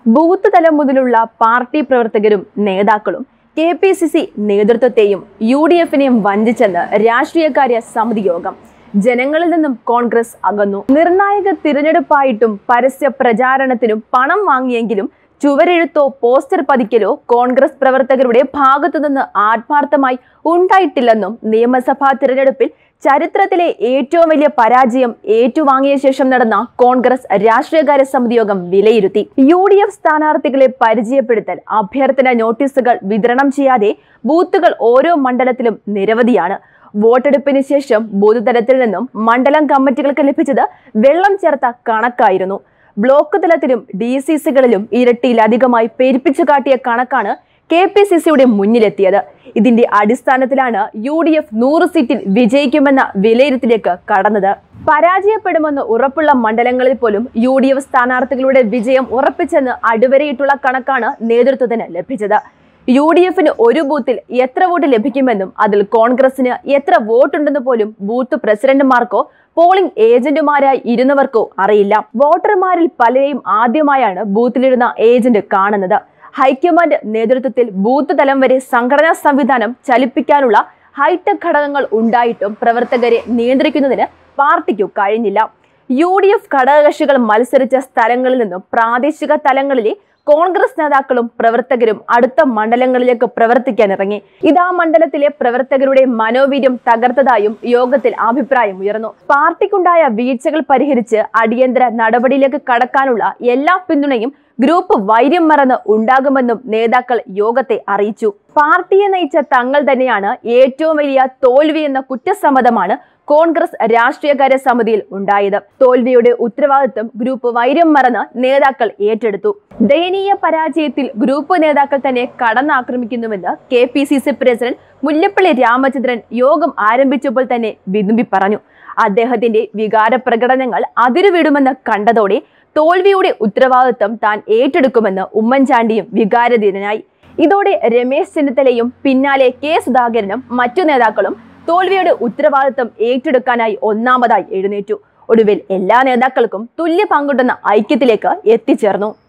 booth തലം മുതലുള്ള party പ്രവർത്തകരും നേതാക്കളും കെ പി സി സി നേതൃത്വത്തെയും യു ഡി എഫിനെയും വഞ്ചിച്ചെന്ന് രാഷ്ട്രീയകാര്യ സമിതി യോഗം ജനങ്ങളിൽ നിന്നും കോൺഗ്രസ് അകന്നു നിർണായക തിരഞ്ഞെടുപ്പായിട്ടും പരസ്യ പ്രചാരണത്തിനും പണം വാങ്ങിയെങ്കിലും ചുവരെഴുത്തോ പോസ്റ്റർ പതിക്കലോ കോൺഗ്രസ് പ്രവർത്തകരുടെ ഭാഗത്തുനിന്ന് ആത്മാർത്ഥമായി ഉണ്ടായിട്ടില്ലെന്നും നിയമസഭാ തിരഞ്ഞെടുപ്പിൽ ചരിത്രത്തിലെ ഏറ്റവും വലിയ പരാജയം ഏറ്റുവാങ്ങിയ ശേഷം നടന്ന കോൺഗ്രസ് രാഷ്ട്രീയകാര്യ സമിതി യോഗം വിലയിരുത്തി യു ഡി എഫ് സ്ഥാനാർത്ഥികളെ പരിചയപ്പെടുത്തൽ അഭ്യർത്ഥന നോട്ടീസുകൾ വിതരണം ചെയ്യാതെ ബൂത്തുകൾ ഓരോ മണ്ഡലത്തിലും നിരവധിയാണ് വോട്ടെടുപ്പിന് ശേഷം ബൂത്ത് തലത്തിൽ നിന്നും മണ്ഡലം കമ്മിറ്റികൾക്ക് ലഭിച്ചത് വെള്ളം ചേർത്ത കണക്കായിരുന്നു ബ്ലോക്ക് തലത്തിലും ഡി സി സികളിലും ഇരട്ടിയിലധികമായി പെരുപ്പിച്ചു കാട്ടിയ കണക്കാണ് കെ പി സി സിയുടെ മുന്നിലെത്തിയത് ഇതിന്റെ അടിസ്ഥാനത്തിലാണ് യു ഡി എഫ് നൂറ് സീറ്റിൽ വിജയിക്കുമെന്ന വിലയിരുത്തലേക്ക് കടന്നത് പരാജയപ്പെടുമെന്ന് ഉറപ്പുള്ള മണ്ഡലങ്ങളിൽ പോലും യു ഡി എഫ് സ്ഥാനാർത്ഥികളുടെ വിജയം ഉറപ്പിച്ചെന്ന് അടിവരയിട്ടുള്ള കണക്കാണ് നേതൃത്വത്തിന് ലഭിച്ചത് യു ഡി എഫിന് ഒരു ബൂത്തിൽ എത്ര വോട്ട് ലഭിക്കുമെന്നും അതിൽ കോൺഗ്രസിന് എത്ര വോട്ടുണ്ടെന്ന് പോലും ബൂത്ത് പ്രസിഡന്റുമാർക്കോ പോളിംഗ് ഏജന്റുമാരായി ഇരുന്നവർക്കോ അറിയില്ല വോട്ടർമാരിൽ പലരെയും ആദ്യമായാണ് ബൂത്തിലിരുന്ന ഏജന്റ് കാണുന്നത് ഹൈക്കമാൻഡ് നേതൃത്വത്തിൽ ബൂത്ത് തലം വരെ സംഘടനാ സംവിധാനം ചലിപ്പിക്കാനുള്ള ഹൈടെക് ഘടകങ്ങൾ ഉണ്ടായിട്ടും പ്രവർത്തകരെ നിയന്ത്രിക്കുന്നതിന് പാർട്ടിക്കു കഴിഞ്ഞില്ല യു ഡി എഫ് ഘടകകക്ഷികൾ മത്സരിച്ച സ്ഥലങ്ങളിൽ നിന്നും പ്രാദേശിക തലങ്ങളിലെ കോൺഗ്രസ് നേതാക്കളും പ്രവർത്തകരും അടുത്ത മണ്ഡലങ്ങളിലേക്ക് പ്രവർത്തിക്കാൻ ഇറങ്ങി ഇത് ആ മണ്ഡലത്തിലെ പ്രവർത്തകരുടെ മനോവീര്യം തകർത്തതായും യോഗത്തിൽ അഭിപ്രായം ഉയർന്നു പാർട്ടിക്കുണ്ടായ വീഴ്ചകൾ പരിഹരിച്ച് അടിയന്തര നടപടിയിലേക്ക് കടക്കാനുള്ള എല്ലാ പിന്തുണയും ഗ്രൂപ്പ് വൈര്യം മറന്ന് ഉണ്ടാകുമെന്നും നേതാക്കൾ യോഗത്തെ അറിയിച്ചു പാർട്ടിയെ നയിച്ച തങ്ങൾ തന്നെയാണ് ഏറ്റവും വലിയ തോൽവി എന്ന കുറ്റസമ്മതമാണ് കോൺഗ്രസ് രാഷ്ട്രീയകാര്യ സമിതിയിൽ ഉണ്ടായത് തോൽവിയുടെ ഉത്തരവാദിത്വം ഗ്രൂപ്പ് വൈര്യം മറന്ന് നേതാക്കൾ ഏറ്റെടുത്തു ദയനീയ പരാജയത്തിൽ ഗ്രൂപ്പ് നേതാക്കൾ തന്നെ കടന്നാക്രമിക്കുന്നുവെന്ന് K P C C president Mullappally Ramachandran യോഗം ആരംഭിച്ചപ്പോൾ തന്നെ വിതുമ്പി പറഞ്ഞു അദ്ദേഹത്തിന്റെ വികാര പ്രകടനങ്ങൾ അതിരുവിടുമെന്ന് കണ്ടതോടെ തോൽവിയുടെ ഉത്തരവാദിത്വം താൻ ഏറ്റെടുക്കുമെന്ന് ഉമ്മൻചാണ്ടിയും വികാരധീരനായി ഇതോടെ രമേശ് ചെന്നിത്തലയും പിന്നാലെ കെ സുധാകരനും മറ്റു നേതാക്കളും തോൽവിയുടെ ഉത്തരവാദിത്വം ഏറ്റെടുക്കാനായി ഒന്നാമതായി എഴുന്നേറ്റു ഒടുവിൽ എല്ലാ നേതാക്കൾക്കും തുല്യ പങ്കുണ്ടെന്ന ഐക്യത്തിലേക്ക് എത്തിച്ചേർന്നു